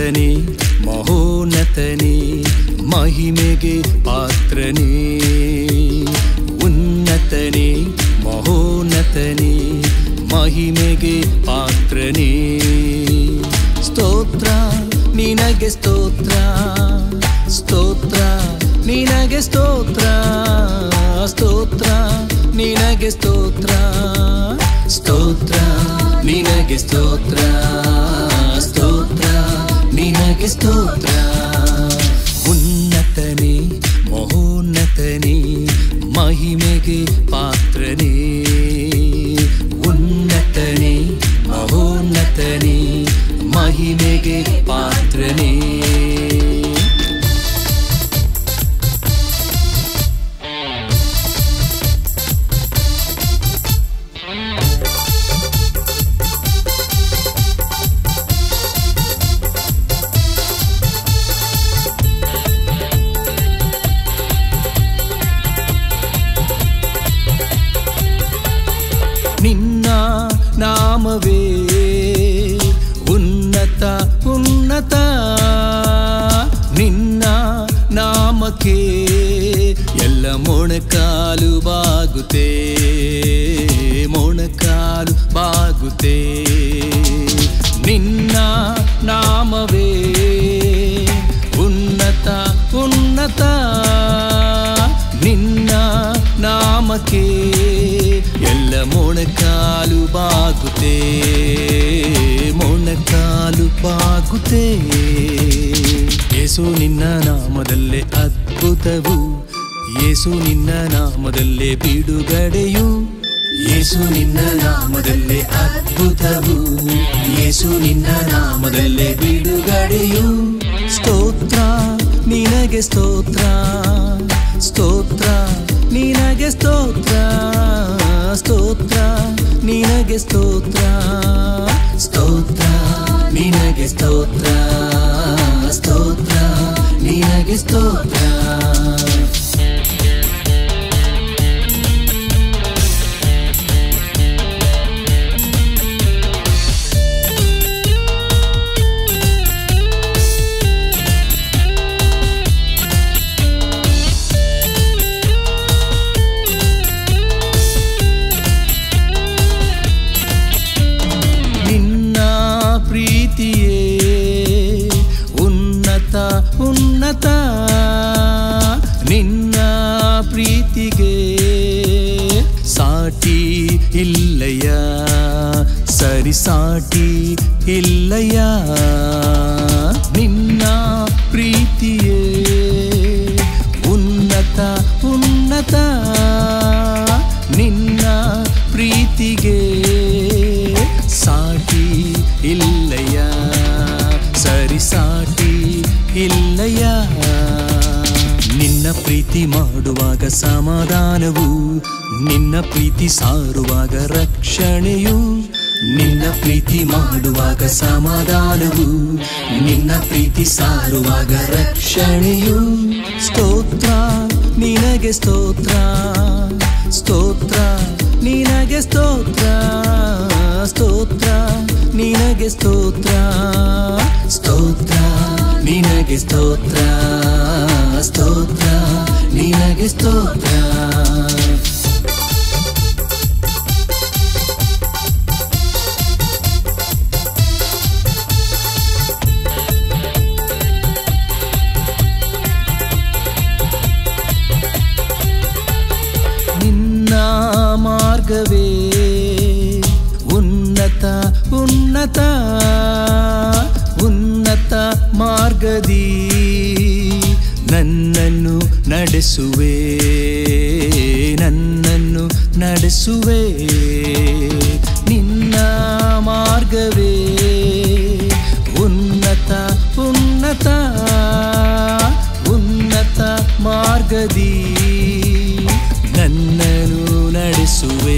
ಉನ್ನತನೇ ಮಹೋನ್ನತನೇ ಮಹಿಮೆಗೆ ಪಾತ್ರನೇ ಉನ್ನತನೇ ಮಹೋನ್ನತನೇ ಮಹಿಮೆಗೆ ಪಾತ್ರನೇ ಸ್ತೋತ್ರ ನಿನಗೆ ಸ್ತೋತ್ರ ಸ್ತೋತ್ರ ನಿನಗೆ ಸ್ತೋತ್ರ ಸ್ತೋತ್ರ ನಿನಗೆ ಸ್ತೋತ್ರ ಸ್ತೋತ್ರ ನಿನಗೆ ಸ್ತೋತ್ರ ಸ್ತೋತ್ರ ನಿನಗೆ ಸ್ತೋತ್ರ ಉನ್ನತನೇ ಮಹೋನ್ನತನೇ ಮಹಿಮೆಗೆ ಪಾತ್ರನೇ ಉನ್ನತನೇ ಮಹೋನ್ನತನೇ ಮಹಿಮೆಗೆ ಪಾತ್ರನೇ ನಿನ್ನ ನಾಮವೇ ಉನ್ನತ ಉನ್ನತ ನಿನ್ನ ನಾಮಕ್ಕೆ ಎಲ್ಲ ಮೊಣಕಾಲು ಬಾಗುತ್ತೆ ಮೊಣಕಾಲು ಬಾಗುತ್ತೆ ನಿನ್ನ ನಾಮವೇ ಉನ್ನತ ಉನ್ನತ ನಿನ್ನ ನಾಮಕ್ಕೆ ಎಲ್ಲ ಮೊಣಕಾಲು ಬಾಗುತ್ತೆ ಮೊಣಕಾಲು ಬಾಗುತ್ತೆ ಯೇಸು ನಿನ್ನ ನಾಮದಲ್ಲೇ ಅದ್ಭುತವು ಯೇಸು ನಿನ್ನ ನಾಮದಲ್ಲೇ ಬಿಡುಗಡೆಯು ಯೇಸು ನಿನ್ನ ನಾಮದಲ್ಲೇ ಅದ್ಭುತವು ಯೇಸು ನಿನ್ನ ನಾಮದಲ್ಲೇ ಬಿಡುಗಡೆಯು ಸ್ತೋತ್ರ ನಿನಗೆ ಸ್ತೋತ್ರ ಸ್ತೋತ್ರ ನಿನಗೆ ಸ್ತೋತ್ರ ಸ್ತೋತ್ರ ನಿನಗೆ ಸ್ತೋತ್ರ ಸ್ತೋತ್ರ ನಿನಗೆ ಸ್ತೋತ್ರ ಸ್ತೋತ್ರ ನಿನಗೆ ಸ್ತೋತ್ರ ನಿನ್ನ ಪ್ರೀತಿಯೇ ಉನ್ನತ ಉನ್ನತ ನಿನ್ನ ಪ್ರೀತಿಗೆ ಸಾಟಿ ಇಲ್ಲಯ್ಯ ಸರಿ ಸಾಟಿ ಇಲ್ಲಯ್ಯ ನಿನ್ನ ಪ್ರೀತಿಯೇ ಉನ್ನತ ಉನ್ನತ ನಿನ್ನ ಪ್ರೀತಿಗೆ ಸಾಟಿ ಇಲ್ಲಯ್ಯ ಸರಿ ಸಾಟಿ ಇಲ್ಲಯ್ಯ ನಿನ್ನ ಪ್ರೀತಿ ಮಾಡುವಾಗ ಸಮಾಧಾನವು ನಿನ್ನ ಪ್ರೀತಿ ಸಾರುವಾಗ ರಕ್ಷಣೆಯು ನಿನ್ನ ಪ್ರೀತಿ ಮಾಡುವಾಗ ಸಮಾಧಾನವು ನಿನ್ನ ಪ್ರೀತಿ ಸಾರುವಾಗ ರಕ್ಷಣೆಯು ಸ್ತೋತ್ರ ನಿನಗೆ ಸ್ತೋತ್ರ ಸ್ತೋತ್ರ ನಿನಗೆ ಸ್ತೋತ್ರ ಸ್ತೋತ್ರ ನಿನಗೆ ಸ್ತೋತ್ರ ಸ್ತೋತ್ರ ನಿನಗೆ ಸ್ತೋತ್ರ ಸ್ತೋತ್ರ ನಿನಗೆ ಸ್ತೋತ್ರ ನಿನ್ನ ಮಾರ್ಗವೇ ಉನ್ನತ ಉನ್ನತ ಉನ್ನತ ಮಾರ್ಗದಿ ನನ್ನನ್ನು ನಡೆಸುವೆ ನನ್ನನ್ನು ನಡೆಸುವೆ ನಿನ್ನ ಮಾರ್ಗವೇ ಉನ್ನತ ಉನ್ನತ ಉನ್ನತ ಮಾರ್ಗದಿ ನನ್ನನ್ನು ನಡೆಸುವೆ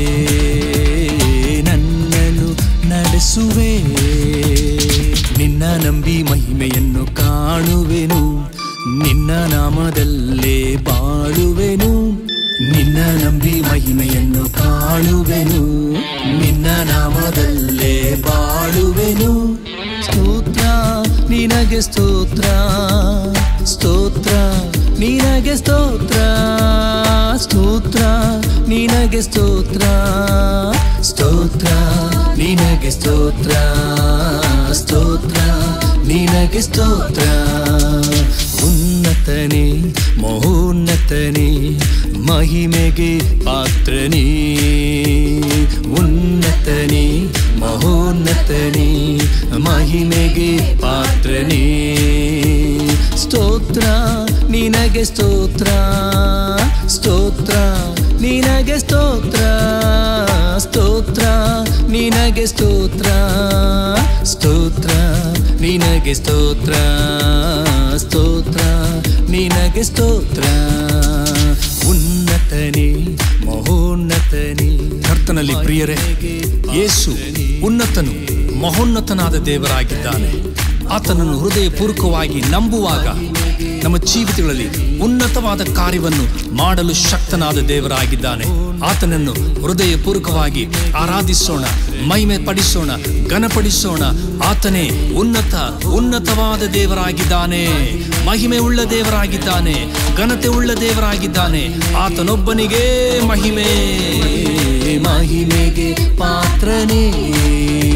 ನನ್ನನ್ನು ನಡೆಸುವೆ ನಿನ್ನ ನಂಬಿ ಮಹಿಮೆಯನ್ನು ಕಾಣುವೆನು ನಿನ್ನ ನಾಮದಲ್ಲೇ ಬಾಳುವೆನು ನಿನ್ನ ನಂಬಿ ಮಹಿಮೆಯನ್ನು ಕಾಣುವೆನು ನಿನ್ನ ನಾಮದಲ್ಲೇ ಬಾಳುವೆನು ಸ್ತೋತ್ರ ನಿನಗೆ ನಿನಗೆ ಸ್ತೋತ್ರ ಸ್ತೋತ್ರ ನಿನಗೆ ಸ್ತೋತ್ರ ಸ್ತೋತ್ರ ನಿನಗೆ ಸ್ತೋತ್ರ ಸ್ತೋತ್ರ ನಿನಗೆ ಸ್ತೋತ್ರ ಸ್ತೋತ್ರ ನಿನಗೆ ಸ್ತೋತ್ರ ಉನ್ನತನೇ ಮಹೋನ್ನತನೇ ಮಹಿಮೆಗೆ ಪಾತ್ರನೇ ಉನ್ನತನೇ ಮಹೋನ್ನತನೇ ಮಹಿಮೆಗೆ ಪಾತ್ರನೇ ಸ್ತೋತ್ರ ನಿನಗೆ ಸ್ತೋತ್ರ ಸ್ತೋತ್ರ ನಿನಗೆ ಸ್ತೋತ್ರ ಸ್ತೋತ್ರ ನಿನಗೆ ಸ್ತೋತ್ರ ಸ್ತೋತ್ರ ನಿನಗೆ ಸ್ತೋತ್ರ ಸ್ತೋತ್ರ ನಿನಗೆ ಸ್ತೋತ್ರ ಉನ್ನತನೇ ಮಹೋನ್ನತನೇ ಕರ್ತನಲ್ಲಿ ಪ್ರಿಯರೇ ಯೇಸು ಉನ್ನತನು ಮಹೋನ್ನತನಾದ ದೇವರಾಗಿದ್ದಾನೆ ಆತನನ್ನು ಹೃದಯಪೂರ್ವಕವಾಗಿ ನಂಬುವಾಗ ನಮ್ಮ ಜೀವಿತಗಳಲ್ಲಿ ಉನ್ನತವಾದ ಕಾರ್ಯವನ್ನು ಮಾಡಲು ಶಕ್ತನಾದ ದೇವರಾಗಿದ್ದಾನೆ ಆತನನ್ನು ಹೃದಯಪೂರ್ವಕವಾಗಿ ಆರಾಧಿಸೋಣ ಮಹಿಮೆ ಪಡಿಸೋಣ ಘನಪಡಿಸೋಣ ಆತನೇ ಉನ್ನತ ಉನ್ನತವಾದ ದೇವರಾಗಿದ್ದಾನೆ ಮಹಿಮೆ ಉಳ್ಳ ದೇವರಾಗಿದ್ದಾನೆ ಘನತೆ ಉಳ್ಳ ದೇವರಾಗಿದ್ದಾನೆ ಆತನೊಬ್ಬನಿಗೇ ಮಹಿಮೆ ಮಹಿಮೆಗೆ ಪಾತ್ರನೇ